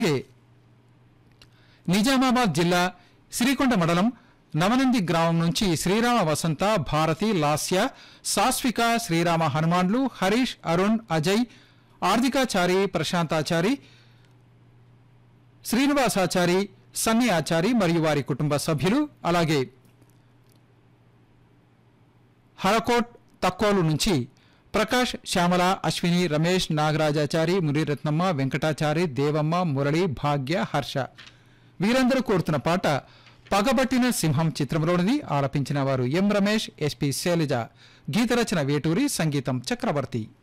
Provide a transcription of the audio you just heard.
అలాగే నిజామాబాద్ జిల్లా శ్రీకొండ మండలం నవనంది గ్రామం నుంచి శ్రీరామ వసంత భారతి లాస్య సాస్విక శ్రీరామ హనుమాన్లు హరీష్ అరుణ్ అజయ్ ఆర్థికాచారి ప్రశాంతాచారి శ్రీనివాసాచారి సన్ని ఆచారి మరియు వారి కుటుంబ సభ్యులు అలాగే హరకోట్ తక్కోలు నుంచి ప్రకాష్ శ్యామల అశ్విని రమేష్ నాగరాజాచారి మునిరత్నమ్మ వెంకటాచారి దేవమ్మ మురళి భాగ్య హర్ష వీరందరూ కోరుతున్న పాట పగబట్టిన సింహం చిత్రంలోనిది ఆలపించిన వారు ఎం రమేష్ ఎస్పి శైలజ గీత రచన వేటూరి సంగీతం చక్రవర్తి